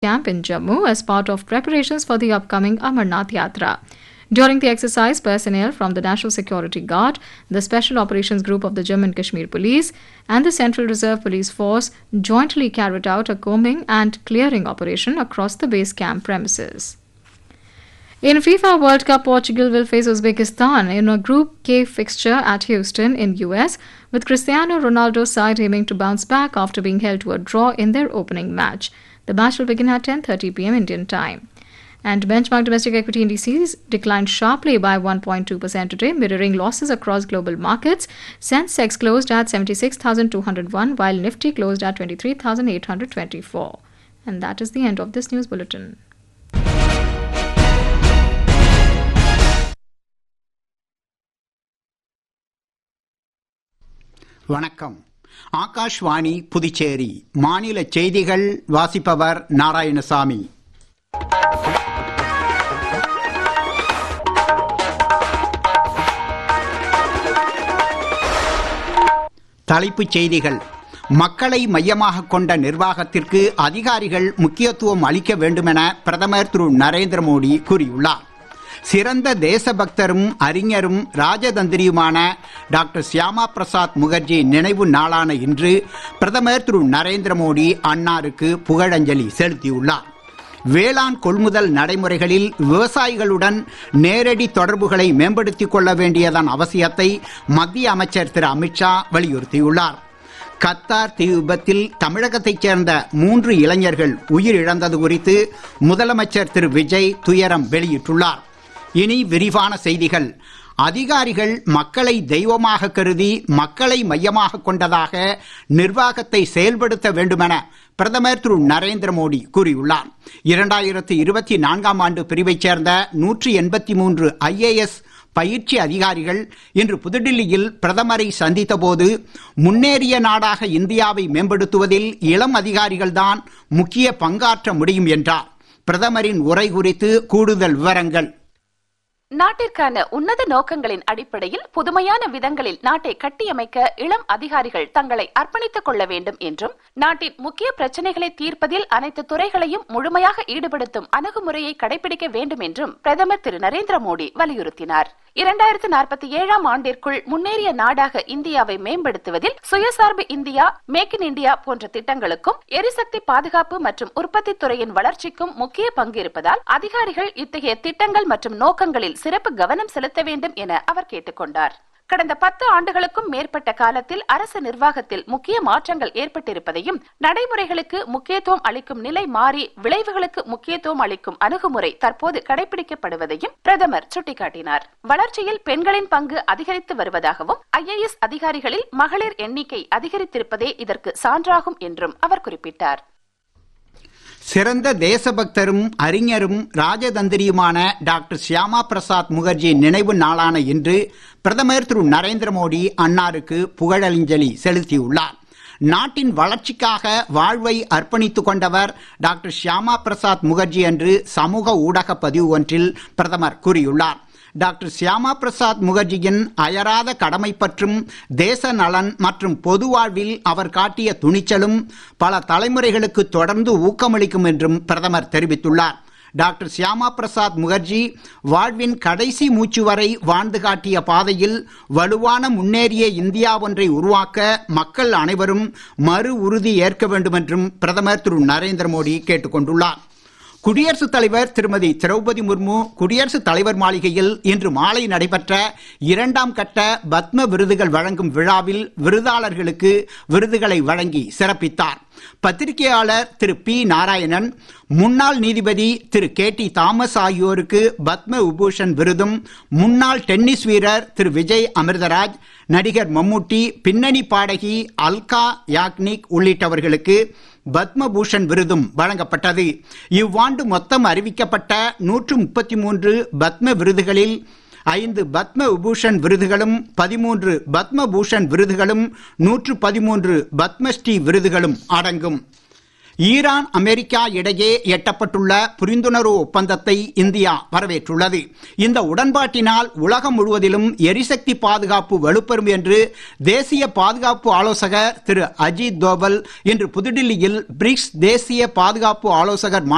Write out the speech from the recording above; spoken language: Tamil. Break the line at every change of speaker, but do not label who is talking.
camp in Jammu as part of preparations for the upcoming Amarnath Yatra. During the exercise, personnel from the National Security Guard, the Special Operations Group of the Jammu and Kashmir Police, and the Central Reserve Police Force jointly carried out a combing and clearing operation across the base camp premises. In FIFA World Cup, Portugal will face Uzbekistan in a Group K fixture at Houston in US, with Cristiano Ronaldo's side aiming to bounce back after being held to a draw in their opening match. The match will begin at 10:30 p.m. Indian time. And benchmark domestic equity indices declined sharply by 1.2% today, mirroring losses across global markets. Sensex closed at 76,201, while Nifty closed at 23,824. And that is the end of this news bulletin.
வணக்கம் ஆகாஷ்வாணி புதுச்சேரி மாநில செய்திகள் வாசிப்பவர் நாராயணசாமி தலைப்புச் செய்திகள் மக்களை மையமாக கொண்ட நிர்வாகத்திற்கு அதிகாரிகள் முக்கியத்துவம் அளிக்க வேண்டுமென பிரதமர் திரு நரேந்திர மோடி கூறியுள்ளார் சிறந்த தேசபக்தரும் அறிஞரும் ராஜதந்திரியுமான டாக்டர் சியாமா பிரசாத் முகர்ஜி நினைவு நாளான இன்று பிரதமர் திரு நரேந்திர மோடி அன்னாருக்கு புகழஞ்சலி செலுத்தியுள்ளார் வேளாண் கொள்முதல் நடைமுறைகளில் விவசாயிகளுடன் நேரடி தொடர்புகளை மேம்படுத்திக் கொள்ள வேண்டியதன் அவசியத்தை மத்திய அமைச்சர் திரு அமித்ஷா வலியுறுத்தியுள்ளார் கத்தார் தீ விபத்தில் தமிழகத்தைச் சேர்ந்த மூன்று இளைஞர்கள் உயிரிழந்தது குறித்து முதலமைச்சர் திரு விஜய் துயரம் வெளியிட்டுள்ளார் இனி விரிவான செய்திகள் அதிகாரிகள் மக்களை தெய்வமாக கருதி மக்களை மையமாக கொண்டதாக நிர்வாகத்தை செயல்படுத்த வேண்டுமென பிரதமர் திரு நரேந்திர மோடி கூறியுள்ளார் இரண்டாயிரத்தி இருபத்தி நான்காம் ஆண்டு பிரிவைச் சேர்ந்த நூற்றி எண்பத்தி மூன்று ஐஏஎஸ் பயிற்சி அதிகாரிகள் இன்று புதுடில்லியில் பிரதமரை சந்தித்த போது முன்னேறிய நாடாக இந்தியாவை மேம்படுத்துவதில் இளம் அதிகாரிகள்தான் முக்கிய பங்காற்ற முடியும் என்றார் பிரதமரின் உரை குறித்து கூடுதல் விவரங்கள்
நாட்டிற்கான உன்னத நோக்கங்களின் அடிப்படையில் புதுமையான விதங்களில் நாட்டை கட்டியமைக்க இளம் அதிகாரிகள் தங்களை அர்ப்பணித்துக் கொள்ள வேண்டும் என்றும் நாட்டின் முக்கிய பிரச்சனைகளை தீர்ப்பதில் அனைத்து துறைகளையும் முழுமையாக ஈடுபடுத்தும் அணுகுமுறையை கடைபிடிக்க வேண்டும் என்றும் பிரதமர் திரு நரேந்திர மோடி வலியுறுத்தினார் இரண்டாயிரத்து நாற்பத்தி ஏழாம் ஆண்டிற்குள் முன்னேறிய நாடாக இந்தியாவை மேம்படுத்துவதில் சுயசார்பு இந்தியா மேக் இன் இந்தியா போன்ற திட்டங்களுக்கும் எரிசக்தி பாதுகாப்பு மற்றும் உற்பத்தி துறையின் வளர்ச்சிக்கும் முக்கிய பங்கு இருப்பதால் அதிகாரிகள் இத்தகைய திட்டங்கள் மற்றும் நோக்கங்களில் சிறப்பு கவனம் செலுத்த வேண்டும் என அவர் கேட்டுக்கொண்டார் கடந்த பத்து ஆண்டுகளுக்கும் மேற்பட்ட காலத்தில் அரசு நிர்வாகத்தில் முக்கிய மாற்றங்கள் ஏற்பட்டிருப்பதையும் நடைமுறைகளுக்கு முக்கியத்துவம் அளிக்கும் நிலை மாறி விளைவுகளுக்கு முக்கியத்துவம் அளிக்கும் அணுகுமுறை தற்போது கடைபிடிக்கப்படுவதையும் பிரதமர் சுட்டிக்காட்டினார் வளர்ச்சியில் பெண்களின் பங்கு அதிகரித்து வருவதாகவும் ஐஏஎஸ் அதிகாரிகளில் மகளிர் எண்ணிக்கை அதிகரித்திருப்பதே இதற்கு சான்றாகும் என்றும் அவர் குறிப்பிட்டார்
சிறந்த தேசபக்தரும் அறிஞரும் ராஜதந்திரியுமான டாக்டர் சியாமா பிரசாத் முகர்ஜி நினைவு நாளான இன்று பிரதமர் திரு நரேந்திர மோடி அன்னாருக்கு புகழஞ்சலி செலுத்தியுள்ளார் நாட்டின் வளர்ச்சிக்காக வாழ்வை அர்ப்பணித்துக் கொண்டவர் டாக்டர் ஷியாமா பிரசாத் முகர்ஜி என்று சமூக ஊடக பதிவு ஒன்றில் பிரதமர் கூறியுள்ளார் டாக்டர் சியாமா பிரசாத் முகர்ஜியின் அயராத கடமை பற்றும் தேச நலன் மற்றும் பொது வாழ்வில் அவர் காட்டிய துணிச்சலும் பல தலைமுறைகளுக்கு தொடர்ந்து ஊக்கமளிக்கும் என்றும் பிரதமர் தெரிவித்துள்ளார் டாக்டர் சியாமா பிரசாத் முகர்ஜி வாழ்வின் கடைசி மூச்சு வரை வாழ்ந்து காட்டிய பாதையில் வலுவான முன்னேறிய இந்தியா ஒன்றை உருவாக்க மக்கள் அனைவரும் மறு உறுதி ஏற்க வேண்டும் என்றும் பிரதமர் திரு நரேந்திர மோடி கேட்டுக்கொண்டுள்ளார் குடியரசுத் தலைவர் திருமதி திரௌபதி முர்மு குடியரசுத் தலைவர் மாளிகையில் இன்று மாலை நடைபெற்ற இரண்டாம் கட்ட பத்ம விருதுகள் வழங்கும் விழாவில் விருதாளர்களுக்கு விருதுகளை வழங்கி சிறப்பித்தார் பத்திரிகையாளர் திரு பி நாராயணன் முன்னாள் நீதிபதி திரு கே டி தாமஸ் ஆகியோருக்கு பத்ம விபூஷன் விருதும் முன்னாள் டென்னிஸ் வீரர் திரு விஜய் அமிர்தராஜ் நடிகர் மம்முட்டி பின்னணி பாடகி அல்கா யாக்னிக் உள்ளிட்டவர்களுக்கு பத்மபூஷன் விருதும் வழங்கப்பட்டது இவ்வாண்டு மொத்தம் அறிவிக்கப்பட்ட நூற்று முப்பத்தி மூன்று பத்ம விருதுகளில் ஐந்து பத்ம விபூஷன் விருதுகளும் பதிமூன்று பத்ம பூஷன் விருதுகளும் நூற்று பதிமூன்று பத்மஸ்ரீ விருதுகளும் அடங்கும் ஈரான் அமெரிக்கா இடையே எட்டப்பட்டுள்ள புரிந்துணர்வு ஒப்பந்தத்தை இந்தியா வரவேற்றுள்ளது இந்த உடன்பாட்டினால் உலகம் முழுவதிலும் எரிசக்தி பாதுகாப்பு வலுப்பெறும் என்று தேசிய பாதுகாப்பு ஆலோசகர் திரு அஜித் தோவல் இன்று புதுடில்லியில் பிரிக்ஸ் தேசிய பாதுகாப்பு ஆலோசகர்